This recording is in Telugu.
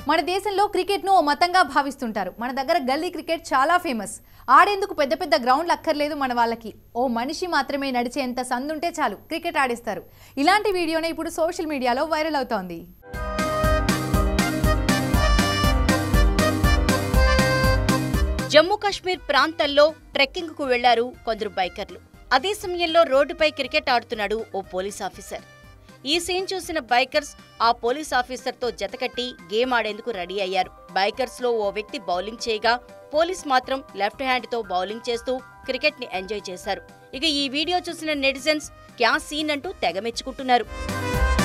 మన దేశంలో క్రికెట్ను ఓ మతంగా భావిస్తుంటారు మన దగ్గర గల్లీ క్రికెట్ చాలా ఫేమస్ ఆడేందుకు పెద్ద పెద్ద గ్రౌండ్లు అక్కర్లేదు మన వాళ్ళకి ఓ మనిషి మాత్రమే నడిచేంత సందుంటే చాలు క్రికెట్ ఆడేస్తారు ఇలాంటి వీడియోనే ఇప్పుడు సోషల్ మీడియాలో వైరల్ అవుతోంది జమ్మూ కాశ్మీర్ ప్రాంతంలో ట్రెక్కింగ్ కు వెళ్లారు కొందరు బైకర్లు అదే సమయంలో రోడ్డుపై క్రికెట్ ఆడుతున్నాడు ఓ పోలీస్ ఆఫీసర్ ఈ సీన్ చూసిన బైకర్స్ ఆ పోలీస్ ఆఫీసర్ తో జతకట్టి గేమ్ ఆడేందుకు రెడీ అయ్యారు బైకర్స్ లో ఓ వ్యక్తి బౌలింగ్ చేయగా పోలీస్ మాత్రం లెఫ్ట్ హ్యాండ్ తో బౌలింగ్ చేస్తూ క్రికెట్ ని ఎంజాయ్ చేశారు ఇక ఈ వీడియో చూసిన నెటిజన్స్ క్యా సీన్ అంటూ తెగ మెచ్చుకుంటున్నారు